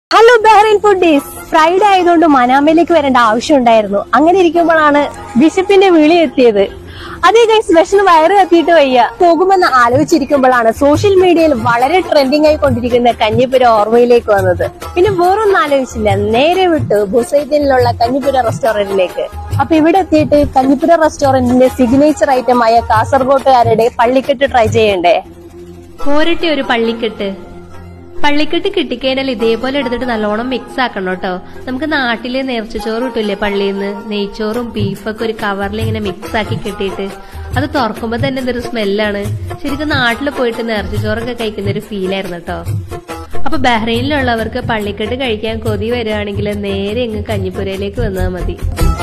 hello Bahrain foodies Friday ആയതുകൊണ്ട് മനാമയിലേക്ക് വരേണ്ട ആവശ്യം ഉണ്ടായിരുന്നു അങ്ങനെ ഇരിക്കുമ്പോഴാണ് ബിഷപ്പിന്റെ വിളി എത്തിയത് അതേ ഗൈസ് വിഷന് വയറ് കത്തിയിട്ട് വയ്യ പോകുമെന്ന് ആലോചിച്ചിരിക്കുമ്പോഴാണ് സോഷ്യൽ മീഡിയയിൽ വളരെ ട്രെൻഡിങ് ആയി കൊണ്ടിരിക്കുന്ന കഞ്ഞിപ്പുര ഓർമ്മയിലേക്ക് വന്നത് പിന്നെ വേറൊന്നും ആലോചിച്ചില്ല നേരെ വിട്ടു ബുസൈദിലുള്ള കഞ്ഞിപ്പുര റെസ്റ്റോറന്റിലേക്ക് അപ്പൊ ഇവിടെ എത്തിയിട്ട് കഞ്ഞിപ്പുര റെസ്റ്റോറന്റിന്റെ സിഗ്നേച്ചർ ഐറ്റം ആയ കാസർഗോട്ടുകാരുടെ പള്ളിക്കെട്ട് ട്രൈ ചെയ്യണ്ടേ പോരട്ടെ ഒരു പള്ളിക്കെട്ട് പള്ളിക്കെട്ട് കിട്ടിക്കഴിഞ്ഞാൽ ഇതേപോലെ എടുത്തിട്ട് നല്ലോണം മിക്സ് ആക്കണം കേട്ടോ നമുക്ക് നാട്ടില് നേർച്ചച്ചോറ് കിട്ടില്ലേ പള്ളിയിൽ നിന്ന് നെയ്ച്ചോറും ബീഫൊക്കെ ഒരു കവറിൽ ഇങ്ങനെ മിക്സ് ആക്കി കിട്ടിയിട്ട് അത് തുറക്കുമ്പോ തന്നെ എന്തൊരു സ്മെല്ലാണ് ശരിക്കും നാട്ടിൽ പോയിട്ട് നേർച്ചച്ചോറൊക്കെ കഴിക്കുന്ന ഒരു ഫീലായിരുന്നു കേട്ടോ അപ്പൊ ബഹ്റൈനിലുള്ളവർക്ക് പള്ളിക്കെട്ട് കഴിക്കാൻ കൊതി വരികയാണെങ്കിൽ നേരെ ഇങ്ങ് കഞ്ഞിപ്പുരയിലേക്ക് വന്നാൽ മതി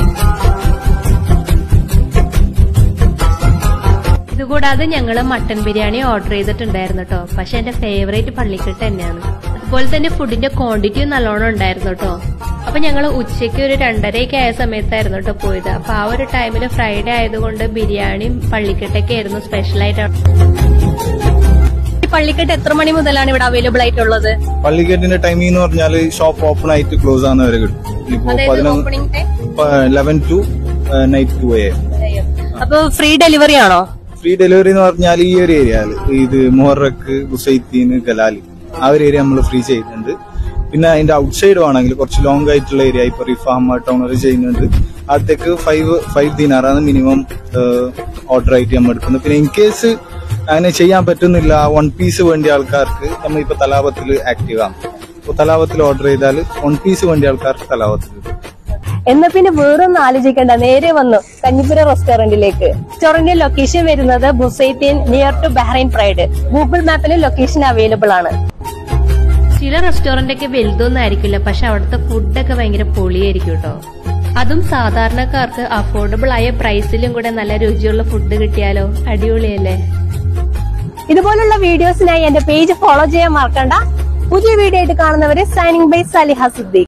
ഇതുകൂടാതെ ഞങ്ങൾ മട്ടൻ ബിരിയാണി ഓർഡർ ചെയ്തിട്ടുണ്ടായിരുന്നു കേട്ടോ പക്ഷെ എന്റെ ഫേവറേറ്റ് പള്ളിക്കെട്ട് തന്നെയാണ് അതുപോലെ തന്നെ ഫുഡിന്റെ ക്വാണ്ടിറ്റിയും നല്ലോണം ഉണ്ടായിരുന്നു കേട്ടോ അപ്പൊ ഞങ്ങൾ ഉച്ചയ്ക്ക് ഒരു രണ്ടരയൊക്കെ ആയ സമയത്തായിരുന്നു കേട്ടോ പോയത് അപ്പൊ ആ ഒരു ടൈമിൽ ഫ്രൈഡേ ആയതുകൊണ്ട് ബിരിയാണിയും പള്ളിക്കെട്ടൊക്കെ ആയിരുന്നു സ്പെഷ്യൽ ആയിട്ട് ഈ പള്ളിക്കെട്ട് എത്ര മണി മുതലാണ് ഇവിടെ അവൈലബിൾ ആയിട്ടുള്ളത് പള്ളിക്കെട്ടിന്റെ ടൈമിംഗ് എന്ന് പറഞ്ഞാൽ ഷോപ്പ് ഓപ്പൺ ആയിട്ട് ക്ലോസ് ആകുന്ന വരെ കിട്ടും ഇപ്പോ അതായത് പതിനൊന്ന് opening time eleven to night two a അപ്പൊ ഫ്രീ ഡെലിവറി ആണോ ഫ്രീ ഡെലിവറി എന്ന് പറഞ്ഞാൽ ഈ ഒരു ഏരിയയിൽ ഇത് മുഹറക്ക് ബുസൈത്തീന് ഗലാലി ആ ഒരു ഏരിയ നമ്മൾ ഫ്രീ ചെയ്യുന്നുണ്ട് പിന്നെ അതിന്റെ ഔട്ട് സൈഡ് ആണെങ്കിൽ കുറച്ച് ലോങ് ആയിട്ടുള്ള ഏരിയ ഇപ്പൊ റിഫാമ ടൗണർ ചെയ്യുന്നുണ്ട് അവിടത്തേക്ക് ഫൈവ് ഫൈവ് ദിനാറാണ് മിനിമം ഓർഡർ ആയിട്ട് നമ്മൾ എടുക്കുന്നത് പിന്നെ ഇൻ കേസ് അങ്ങനെ ചെയ്യാൻ പറ്റുന്നില്ല വൺ പീസ് വേണ്ടിയ ആൾക്കാർക്ക് നമ്മൾ ഇപ്പൊ തലാപത്തിൽ ആക്റ്റീവ് ആണ് അപ്പൊ തലാപത്തിൽ ഓർഡർ ചെയ്താൽ വൺ പീസ് വേണ്ടിയ ആൾക്കാർക്ക് തലാപത്തിൽ കിട്ടും എന്നാ പിന്നെ വേറൊന്നും ആലോചിക്കണ്ട നേരെ വന്നു കഞ്ഞിപ്പുര റെസ്റ്റോറന്റിലേക്ക് റെസ്റ്റോറന്റിന്റെ ലൊക്കേഷൻ വരുന്നത് Busaiteen near to Bahrain Pride Google മാപ്പിൽ ലൊക്കേഷൻ അവൈലബിൾ ആണ് ചില റെസ്റ്റോറന്റ് ഒക്കെ വലുതൊന്നും ആയിരിക്കില്ല പക്ഷെ അവിടുത്തെ ഫുഡൊക്കെ ഭയങ്കര പൊളിയായിരിക്കും കേട്ടോ അതും സാധാരണക്കാർക്ക് അഫോർഡബിൾ ആയ പ്രൈസിലും കൂടെ നല്ല രുചിയുള്ള ഫുഡ് കിട്ടിയാലോ അടിപൊളിയല്ലേ ഇതുപോലുള്ള വീഡിയോസിനായി എന്റെ പേജ് ഫോളോ ചെയ്യാൻ മറക്കണ്ട പുതിയ വീഡിയോ ആയിട്ട് കാണുന്നവരെ സൈനിങ് ബൈ സലിഹ സിദ്ദീഖ്